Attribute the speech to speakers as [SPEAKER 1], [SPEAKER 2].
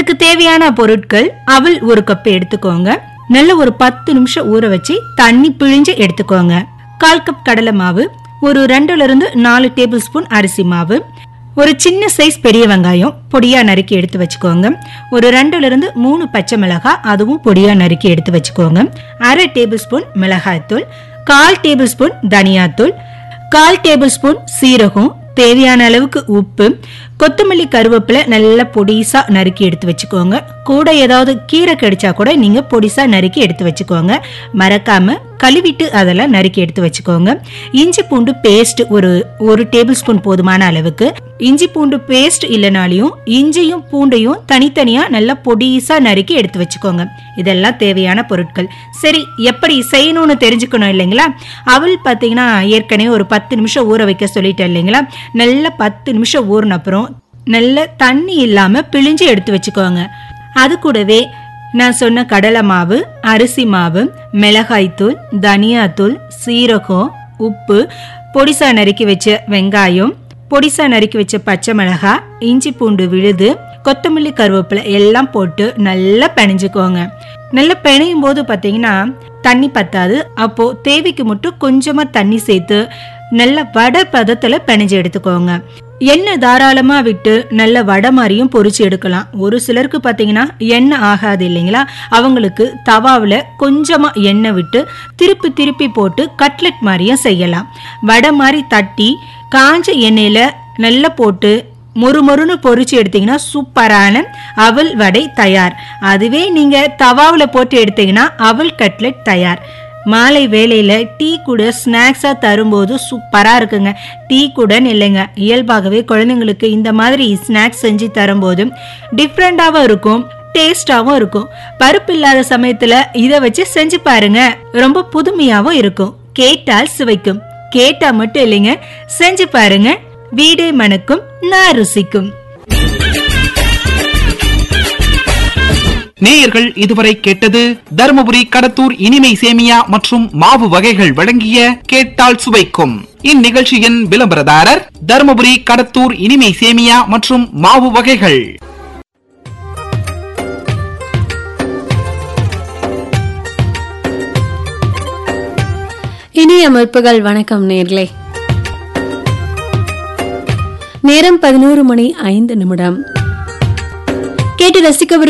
[SPEAKER 1] அதுக்கு தேவையான பொருட்கள் அவல் ஒரு கப் எடுத்துக்கோங்க நல்ல ஒரு பத்து நிமிஷம் ஊற வச்சு தண்ணி பிழிஞ்சு எடுத்துக்கோங்க கால் கப் கடலை மாவு ஒரு ரெண்டுல இருந்து நாலு டேபிள் ஸ்பூன் அரிசி மாவு ஒரு சின்ன சைஸ் பெரிய வெங்காயம் பொடியா நறுக்கி எடுத்து வச்சுக்கோங்க ஒரு ரெண்டுல இருந்து மூணு பச்சை மிளகாய் அதுவும் பொடியா நறுக்கி எடுத்து வச்சுக்கோங்க அரை டேபிள் ஸ்பூன் மிளகாய்த்தூள் கால் டேபிள் ஸ்பூன் தனியாத்தூள் கால் டேபிள் ஸ்பூன் சீரகம் தேவையான அளவுக்கு உப்பு கொத்தமல்லி கருவேப்பிலை நல்லா பொடிசா நறுக்கி எடுத்து வச்சுக்கோங்க கூட ஏதாவது கீரை கடிச்சா கூட நீங்க பொடிசா நறுக்கி எடுத்து வச்சுக்கோங்க மறக்காம கழுவிட்டு அதெல்லாம் நறுக்கி எடுத்து வச்சுக்கோங்க இஞ்சி பூண்டு பேஸ்ட் ஒரு ஒரு டேபிள் ஸ்பூன் போதுமான அளவுக்கு இஞ்சி பூண்டு பேஸ்ட் இல்லைனாலையும் இஞ்சியும் பூண்டையும் தனித்தனியா நல்லா பொடிசா நறுக்கி எடுத்து வச்சுக்கோங்க இதெல்லாம் தேவையான பொருட்கள் சரி எப்படி செய்யணும்னு தெரிஞ்சுக்கணும் இல்லைங்களா அவள் பார்த்தீங்கன்னா ஏற்கனவே ஒரு பத்து நிமிஷம் ஊற வைக்க சொல்லிட்டேன் இல்லைங்களா நல்லா பத்து நிமிஷம் ஊறின அப்புறம் நல்ல தண்ணி இல்லாம பிழிஞ்சு எடுத்து வச்சுக்கோங்க அது கூடவே நான் சொன்ன கடலை மாவு அரிசி மாவு மிளகாய்த்தூள் தனியாத்தூள் சீரகம் உப்பு பொடிசா நறுக்கி வச்ச வெங்காயம் பொடிசா நறுக்கி வச்ச பச்சை மிளகாய் இஞ்சி பூண்டு விழுது கொத்தமல்லி கருவேப்பிலை எல்லாம் போட்டு நல்லா பிணைஞ்சுக்கோங்க நல்லா பிணையும் போது பார்த்தீங்கன்னா தண்ணி பத்தாது அப்போ தேவைக்கு மட்டும் கொஞ்சமா தண்ணி சேர்த்து நல்ல வடை பதத்துல பிணைஞ்சு எடுத்துக்கோங்க எண்ணெய் தாராளமா விட்டு நல்ல வடை மாதிரியும் பொரிச்சு எடுக்கலாம் ஒரு சிலருக்கு பாத்தீங்கன்னா எண்ணெய் ஆகாது இல்லைங்களா அவங்களுக்கு தவாவில் கொஞ்சமா எண்ணெய் விட்டு திருப்பி திருப்பி போட்டு கட்லெட் மாதிரியும் செய்யலாம் வடை மாதிரி தட்டி காஞ்ச எண்ணெயில நல்லா போட்டு மொறுமொறுன்னு பொரிச்சு எடுத்தீங்கன்னா சூப்பரான அவல் வடை தயார் அதுவே நீங்க தவாவுல போட்டு எடுத்தீங்கன்னா அவல் கட்லெட் தயார் மாலை வேளையில டீ கூட ஸ்நாக்ஸா தரும்போது சூப்பரா இருக்குங்க டீ கூடன்னு இல்லைங்க இயல்பாகவே குழந்தைங்களுக்கு இந்த மாதிரி ஸ்நாக்ஸ் செஞ்சு தரும்போது டிஃப்ரெண்டாவும் இருக்கும் டேஸ்டாவும் இருக்கும் பருப்பு இல்லாத சமயத்துல இதை வச்சு செஞ்சு பாருங்க ரொம்ப புதுமையாவும் இருக்கும் கேட்டால் சுவைக்கும் கேட்டா மட்டும் இல்லைங்க செஞ்சு பாருங்க வீடே மணக்கும் நான் ருசிக்கும்
[SPEAKER 2] நேயர்கள் இதுவரை கேட்டது தருமபுரி கடத்தூர் இனிமை சேமியா மற்றும் மாவு வகைகள் வழங்கிய கேட்டால் சுவைக்கும் இந்நிகழ்ச்சியின் விளம்பரதாரர் தருமபுரி கடத்தூர் இனிமை சேமியா மற்றும் மாவு வகைகள்
[SPEAKER 3] இனிய முற்பகல் வணக்கம் நேர்களே நேரம் பதினோரு மணி ஐந்து நிமிடம் கேட்டு ரசிக்கவிருக்கும்